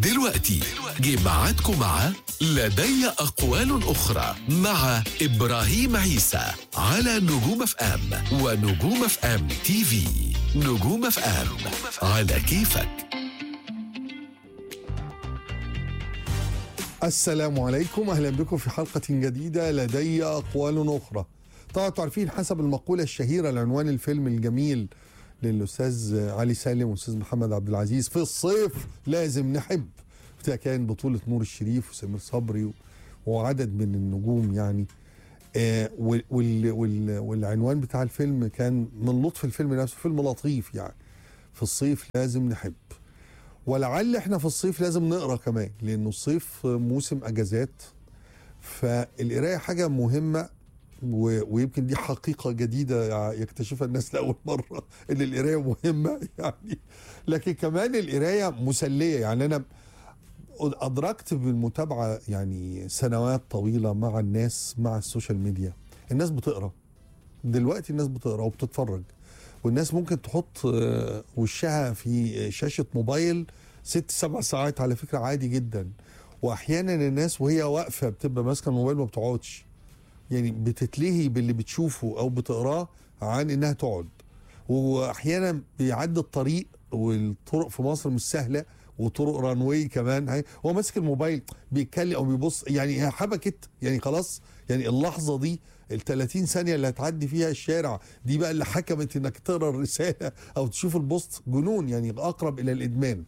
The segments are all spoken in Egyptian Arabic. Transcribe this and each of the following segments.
دلوقتي جه ميعادكم مع لدي أقوال أخرى مع إبراهيم عيسى على نجوم اف ام ونجوم اف ام تي في نجوم اف ام على كيفك السلام عليكم اهلا بكم في حلقه جديده لدي اقوال اخرى طبعا تعرفين حسب المقوله الشهيره لعنوان الفيلم الجميل للاستاذ علي سالم والاستاذ محمد عبد العزيز في الصيف لازم نحب ده كان بطوله نور الشريف وسمير صبري و- وعدد من النجوم يعني آه وال وال وال والعنوان بتاع الفيلم كان من لطف الفيلم نفسه فيلم لطيف يعني في الصيف لازم نحب ولعل احنا في الصيف لازم نقرا كمان لانه الصيف موسم اجازات فالقرايه حاجه مهمه و- ويمكن دي حقيقه جديده يكتشفها الناس لاول مره ان القرايه مهمه يعني لكن كمان القرايه مسليه يعني انا ادركت بالمتابعه يعني سنوات طويله مع الناس مع السوشيال ميديا الناس بتقرا دلوقتي الناس بتقرا وبتتفرج والناس ممكن تحط آه، وشها في شاشه موبايل ست سبع ساعات على فكره عادي جدا واحيانا الناس وهي واقفه بتبقى ماسكه الموبايل ما بتقعدش يعني بتتلهي باللي بتشوفه او بتقراه عن انها تقعد واحيانا بيعدي الطريق والطرق في مصر مش سهله وطرق رانوي كمان هي هو ماسك الموبايل بيتكلم او بيبص يعني هي حبكت يعني خلاص يعني اللحظه دي ال 30 ثانيه اللي هتعدي فيها الشارع دي بقى اللي حكمت انك تقرا الرساله او تشوف البوست جنون يعني اقرب الى الادمان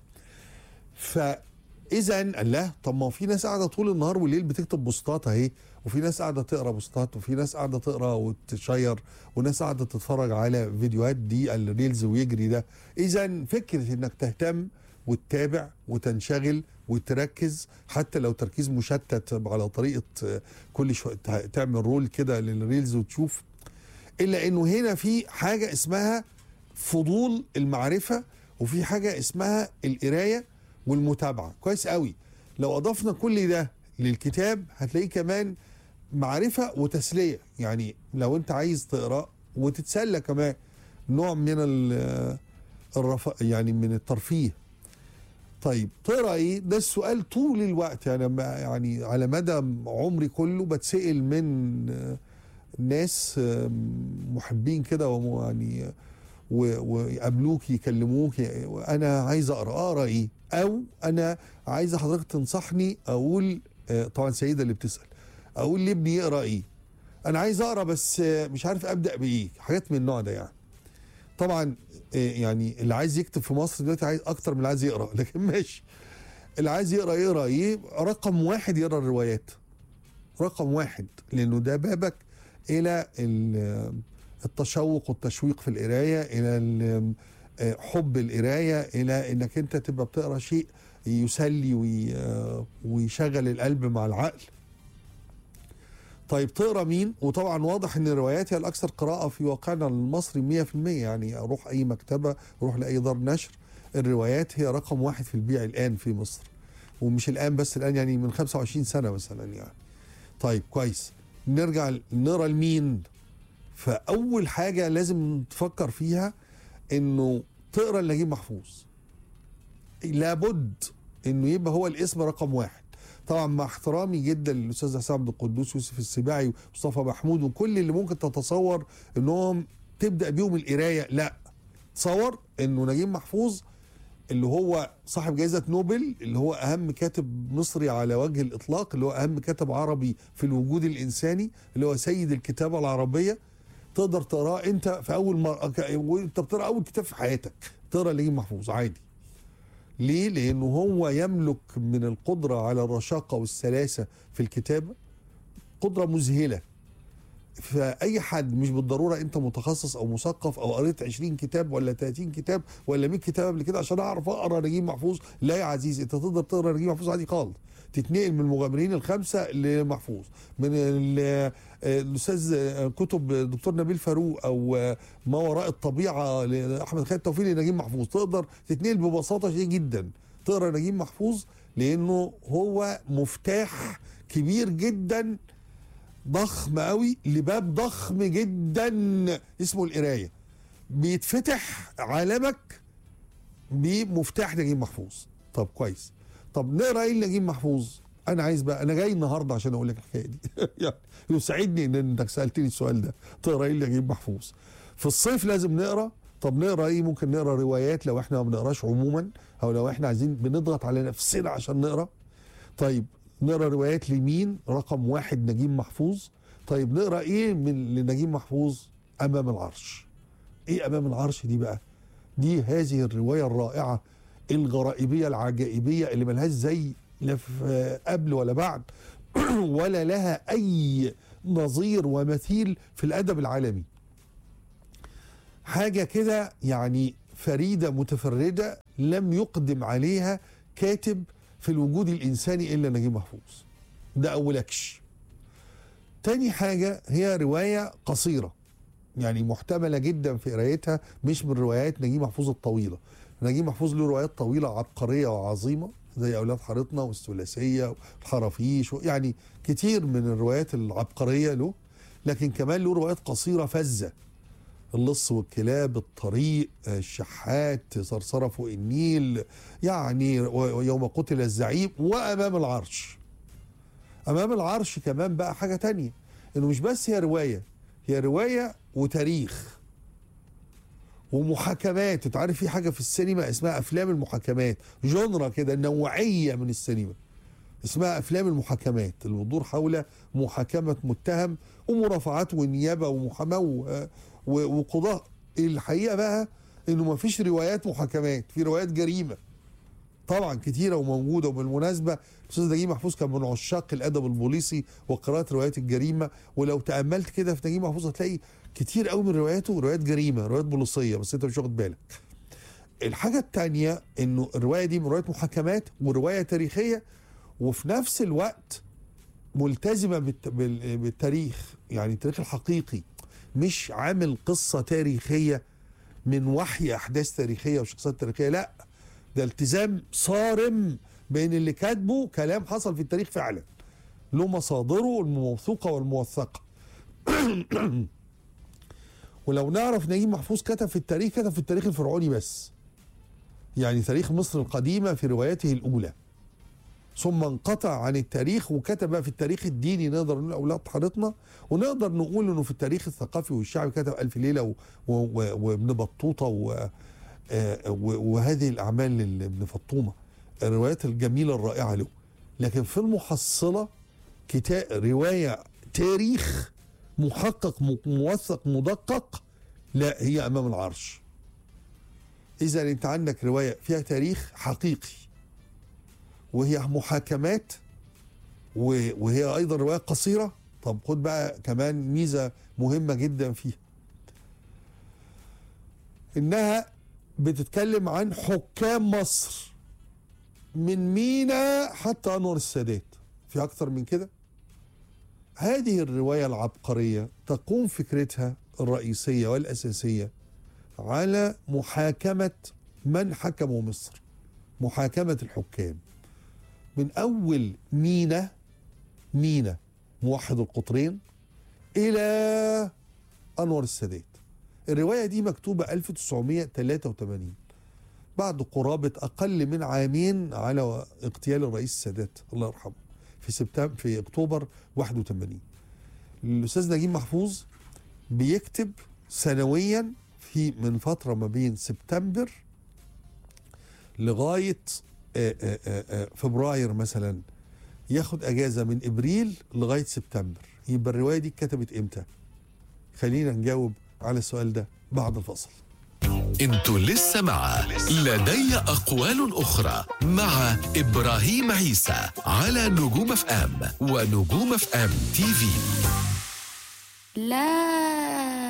فاذا الله طب ما في ناس قاعده طول النهار والليل بتكتب بوستات اهي وفي ناس قاعده تقرا بوستات وفي ناس قاعده تقرا وتشير وناس قاعده تتفرج على فيديوهات دي الريلز ويجري ده اذا فكره انك تهتم وتتابع وتنشغل وتركز حتى لو تركيز مشتت على طريقه آه، كل شويه تع- تعمل رول كده للريلز وتشوف الا انه هنا في حاجه اسمها فضول المعرفه وفي حاجه اسمها القرايه والمتابعه كويس قوي لو اضفنا كل ده للكتاب هتلاقيه كمان معرفه وتسليه يعني لو انت عايز تقرا وتتسلى كمان نوع من ال- الرفا يعني من الترفيه طيب تقرا ايه ده السؤال طول الوقت يعني ما- يعني على مدى عمري كله بتسال من آه، ناس آه، محبين كده وم- يعني و- ويقابلوك يكلموك ي- انا عايز اقرا اقرا ايه او انا عايز حضرتك تنصحني اقول آه، طبعا سيده اللي بتسال اقول لابني يقرا ايه انا عايز اقرا بس آه، مش عارف ابدا بايه حاجات من النوع ده يعني طبعا آه، يعني اللي عايز يكتب في مصر دلوقتي عايز اكتر من اللي عايز يقرا لكن ماشي اللي عايز يقرا يقرا ايه رقم واحد يقرا الروايات رقم واحد لانه ده بابك الى ال- التشوق والتشويق في القرايه الى ال- آه، حب القرايه الى انك انت تبقى بتقرا شيء يسلي وي- آه، ويشغل القلب مع العقل طيب تقرا مين وطبعا واضح ان الروايات هي الاكثر قراءه في واقعنا المصري 100% يعني اروح اي مكتبه اروح لاي دار نشر الروايات هي رقم واحد في البيع الان في مصر ومش الان بس الان يعني من 25 سنه مثلا يعني طيب كويس نرجع نقرا لمين فاول حاجه لازم تفكر فيها انه تقرا لنجيب محفوظ لابد انه يبقى هو الاسم رقم واحد طبعا مع احترامي جدا للاستاذ حسام عبد القدوس يوسف السباعي ومصطفى محمود وكل اللي ممكن تتصور انهم تبدا بيهم القرايه لا تصور انه نجيب محفوظ اللي هو صاحب جائزة نوبل اللي هو أهم كاتب مصري على وجه الإطلاق اللي هو أهم كاتب عربي في الوجود الإنساني اللي هو سيد الكتابة العربية تقدر تقراه أنت في أول مرة وأنت بتقرأ أول كتاب في حياتك تقرأ نجيب محفوظ عادي ليه؟ لأنه هو يملك من القدرة على الرشاقة والسلاسة في الكتابة قدرة مذهلة فاي حد مش بالضروره انت متخصص او مثقف او قريت 20 كتاب ولا 30 كتاب ولا 100 كتاب قبل كده عشان اعرف اقرا نجيب محفوظ لا يا عزيزي انت تقدر تقرا نجيب محفوظ عادي خالص تتنقل من المغامرين الخمسه لمحفوظ من ال- الاستاذ كتب دكتور نبيل فاروق او ما وراء الطبيعه لاحمد خالد توفيق لنجيب محفوظ تقدر تتنقل ببساطه شديده جدا تقرا نجيب محفوظ لانه هو مفتاح كبير جدا ضخم قوي لباب ضخم جدا اسمه القرايه بيتفتح عالمك بمفتاح نجيب محفوظ طب كويس طب نقرا ايه لنجيب محفوظ انا عايز بقى انا جاي النهارده عشان اقول لك الحكايه دي يعني يسعدني ان انك سالتني السؤال ده تقرا ايه لنجيب محفوظ في الصيف لازم نقرا طب نقرا ايه ممكن نقرا روايات لو احنا ما بنقراش عموما او لو احنا عايزين بنضغط على نفسنا عشان نقرا طيب نقرا روايات لمين رقم واحد نجيب محفوظ طيب نقرا ايه من لنجيب محفوظ امام العرش ايه امام العرش دي بقى دي هذه الروايه الرائعه الغرائبيه العجائبيه اللي ملهاش زي لا في قبل ولا بعد ولا لها اي نظير ومثيل في الادب العالمي حاجه كده يعني فريده متفرده لم يقدم عليها كاتب في الوجود الانساني الا نجيب محفوظ ده اولكش تاني حاجه هي روايه قصيره يعني محتمله جدا في قرايتها مش من روايات نجيب محفوظ الطويله نجيب محفوظ له روايات طويله عبقريه وعظيمه زي اولاد حارتنا والثلاثيه والحرافيش يعني كتير من الروايات العبقريه له لكن كمان له روايات قصيره فذه اللص والكلاب الطريق الشحات صرصره فوق النيل يعني يوم قتل الزعيم وامام العرش امام العرش كمان بقى حاجه تانية انه مش بس هي روايه هي روايه وتاريخ ومحاكمات انت عارف في حاجه في السينما اسمها افلام المحاكمات جنرا كده نوعيه من السينما اسمها افلام المحاكمات اللي بتدور حول محاكمه متهم ومرافعات والنيابه ومحاماه وقضاء الحقيقه بقى انه ما فيش روايات محاكمات في روايات جريمه طبعا كتيره وموجوده وبالمناسبه الاستاذ نجيب محفوظ كان من عشاق الادب البوليسي وقراءه روايات الجريمه ولو تاملت كده في نجيب محفوظ هتلاقي كتير قوي من رواياته روايات جريمه روايات بوليسيه بس انت مش واخد بالك الحاجه الثانيه انه الروايه دي من روايات محاكمات وروايه تاريخيه وفي نفس الوقت ملتزمه بالتاريخ يعني التاريخ الحقيقي مش عامل قصه تاريخيه من وحي احداث تاريخيه وشخصيات تاريخيه لا ده التزام صارم بين اللي كاتبه كلام حصل في التاريخ فعلا له مصادره الموثوقه والموثقه ولو نعرف نجيب محفوظ كتب في التاريخ كتب في التاريخ الفرعوني بس يعني تاريخ مصر القديمه في رواياته الاولى ثم انقطع عن التاريخ وكتب في التاريخ الديني نقدر نقول اولاد حارتنا ونقدر نقول انه في التاريخ الثقافي والشعبي كتب الف ليله وابن بطوطه و وهذه الاعمال لابن فطومه الروايات الجميله الرائعه له لكن في المحصله كتاب روايه تاريخ محقق موثق مدقق لا هي امام العرش اذا انت عندك روايه فيها تاريخ حقيقي وهي محاكمات وهي ايضا روايه قصيره طب خد بقى كمان ميزه مهمه جدا فيها انها بتتكلم عن حكام مصر من مينا حتى انور السادات في اكتر من كده هذه الروايه العبقريه تقوم فكرتها الرئيسيه والاساسيه على محاكمه من حكموا مصر محاكمه الحكام من اول مينا مينا موحد القطرين الى انور السادات الروايه دي مكتوبه 1983 بعد قرابه اقل من عامين على اغتيال الرئيس السادات الله يرحمه في سبتمبر في اكتوبر 81 الاستاذ نجيب محفوظ بيكتب سنويا في من فتره ما بين سبتمبر لغايه فبراير مثلا ياخد اجازه من ابريل لغايه سبتمبر يبقى الروايه دي اتكتبت امتى خلينا نجاوب على السؤال ده بعد الفصل انتوا لسه مع لدي اقوال اخرى مع ابراهيم عيسى على نجوم اف ام ونجوم اف ام تي في لا